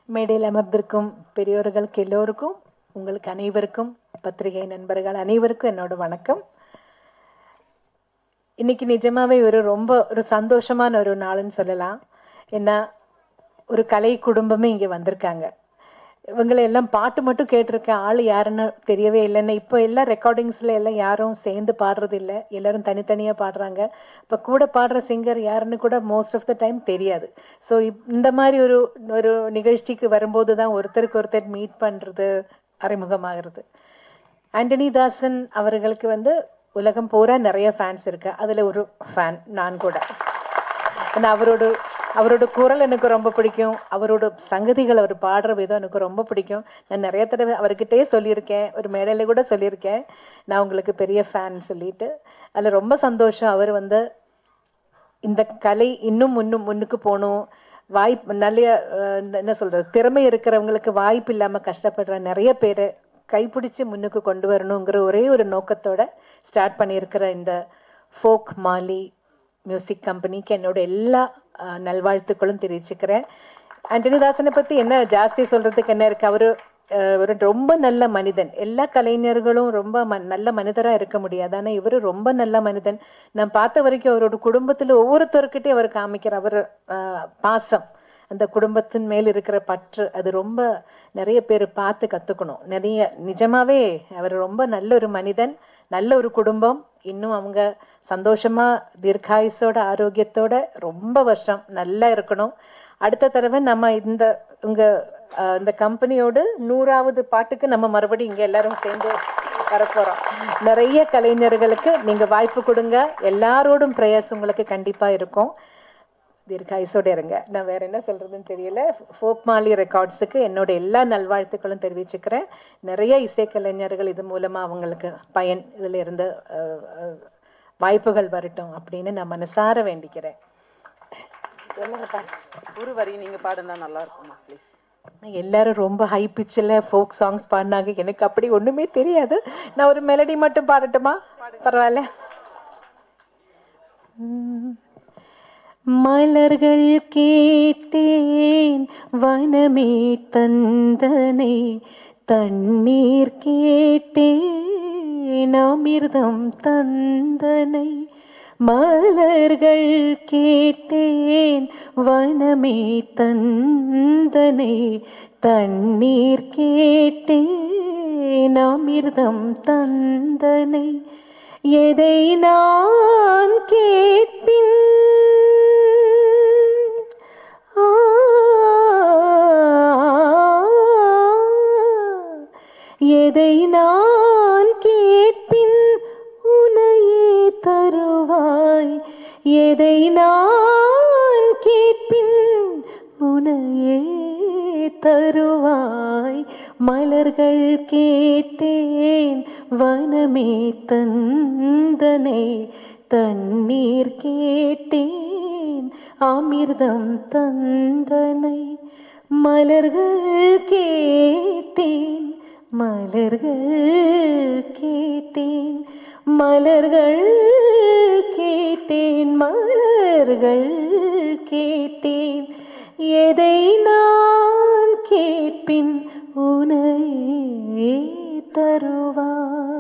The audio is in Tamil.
மேடையில் அமர்ந்திருக்கும் பெரியோர்களுக்கு எல்லோருக்கும் உங்களுக்கு அனைவருக்கும் பத்திரிகை நண்பர்கள் அனைவருக்கும் என்னோட வணக்கம் இன்னைக்கு நிஜமாவே ஒரு ரொம்ப ஒரு சந்தோஷமான ஒரு நாள்னு சொல்லலாம் ஏன்னா ஒரு கலை குடும்பமே இங்கே வந்திருக்காங்க இவங்களை எல்லாம் பாட்டு மட்டும் கேட்டிருக்கேன் ஆள் யாருன்னு தெரியவே இல்லைன்னு இப்போ எல்லாம் ரெக்கார்டிங்ஸில் எல்லாம் யாரும் சேர்ந்து பாடுறது இல்லை எல்லாரும் தனித்தனியாக பாடுறாங்க இப்போ கூட பாடுற சிங்கர் யாருன்னு கூட மோஸ்ட் ஆஃப் த டைம் தெரியாது ஸோ இந்த மாதிரி ஒரு ஒரு நிகழ்ச்சிக்கு வரும்போது தான் ஒருத்தருக்கு ஒருத்தர் மீட் பண்ணுறது அறிமுகமாகிறது ஆண்டனி தாசன் அவர்களுக்கு வந்து உலகம் பூரா நிறைய ஃபேன்ஸ் இருக்கு அதில் ஒரு ஃபேன் நான் கூட ஏன்னா அவரோட அவரோட குரல் எனக்கு ரொம்ப பிடிக்கும் அவரோட சங்கதிகள் அவர் பாடுற விதம் எனக்கு ரொம்ப பிடிக்கும் நான் நிறைய தடவை அவர்கிட்டயே சொல்லியிருக்கேன் ஒரு மேடையில் கூட சொல்லியிருக்கேன் நான் உங்களுக்கு பெரிய ஃபேன் சொல்லிட்டு அதில் ரொம்ப சந்தோஷம் அவர் வந்து இந்த கலை இன்னும் முன்னும் முன்னுக்கு போகணும் வாய்ப்பு நல்ல அஹ், என்ன சொல்கிறது திறமை இருக்கிறவங்களுக்கு வாய்ப்பு இல்லாமல் கஷ்டப்படுற நிறைய பேரை கைப்பிடிச்சு முன்னுக்கு கொண்டு வரணுங்கிற ஒரே ஒரு நோக்கத்தோட ஸ்டார்ட் பண்ணியிருக்கிற இந்த ஃபோக் மாலி மியூசிக் கம்பெனிக்கு என்னோட எல்லா அஹ், நல்வாழ்த்துக்களும் தெரிவிச்சுக்கிறேன் ஆண்டனிதாசனை பற்றி என்ன ஜாஸ்தி சொல்கிறதுக்கு என்ன இருக்குது அவர் ஒரு ரொம்ப நல்ல மனிதன் எல்லா கலைஞர்களும் ரொம்ப ம நல்ல மனிதராக இருக்க முடியாது ஆனால் இவர் ரொம்ப நல்ல மனிதன் நான் பார்த்த வரைக்கும் அவரோட குடும்பத்தில் ஒவ்வொருத்தருக்கிட்டையும் அவர் காமிக்கிற அவர் அஹ், பாசம் அந்த குடும்பத்தின் மேல் இருக்கிற பற்று அது ரொம்ப நிறைய பேர் பார்த்து கற்றுக்கணும் நிறைய நிஜமாவே அவர் ரொம்ப நல்ல ஒரு மனிதன் நல்ல ஒரு குடும்பம் இன்னும் அவங்க சந்தோஷமா தீர்காயுசோட ஆரோக்கியத்தோட ரொம்ப வருஷம் நல்லா இருக்கணும் அடுத்த தடவை நம்ம இந்த உங்க அஹ், இந்த கம்பெனியோடு நூறாவது பாட்டுக்கு நம்ம மறுபடியும் இங்க எல்லாரும் சேர்ந்து வரப்போறோம் நிறைய கலைஞர்களுக்கு நீங்க வாய்ப்பு கொடுங்க எல்லாரோடும் பிரயாஸ் உங்களுக்கு கண்டிப்பா இருக்கும் தீர்காயுசோட இருங்க நான் வேற என்ன சொல்றதுன்னு தெரியல ஃபோக் மாலி ரெக்கார்ட்ஸுக்கு என்னோட எல்லா நல்வாழ்த்துக்களும் தெரிவிச்சுக்கிறேன் நிறைய இசைக்கலைஞர்கள் இது மூலமா அவங்களுக்கு பயன் இதுல இருந்து அஹ், அஹ், வாய்ப்புகள் வரட்டும் அப்படின்னு நான் மனசார வேண்டிக்கிறேன் சொல்லுங்கப்பா ஒரு வரி நீங்க பாடுனா நல்லா இருக்குமா ப்ளீஸ் எல்லாரும் ரொம்ப ஹை பிச்சில் ஃபோக் சாங்ஸ் பாடினாங்க எனக்கு அப்படி ஒண்ணுமே தெரியாது நான் ஒரு மெலடி மட்டும் பாடட்டுமா பரவாயில்ல உம். மலர்கள் கேட்டேன் வனமே தந்தனை தண்ணீர் கேட்டேன் அமிர்தம் தந்தனை மலர்கள் கேட்டேன் வனமே தந்தனை தண்ணீர் கேட்டேன் அமிர்தம் தந்தனை எதை நான் கேட்பின் ஆ, எதை நான் கேட்பின் உனையே தருவாய் எதை நான் கேட்பின் உனையே தருவாய் மலர்கள் கேட்டேன் வனமே தந்தனை தண்ணீர் கேட்டேன் அமிர்தம் தந்தனை மலர்கள் கேட்டேன் மலர்கள் கேட்டேன் மலர்கள் கேட்டேன் மலர்கள் கேட்டேன் எதை நான் கேட்பின் உனையே தருவாய்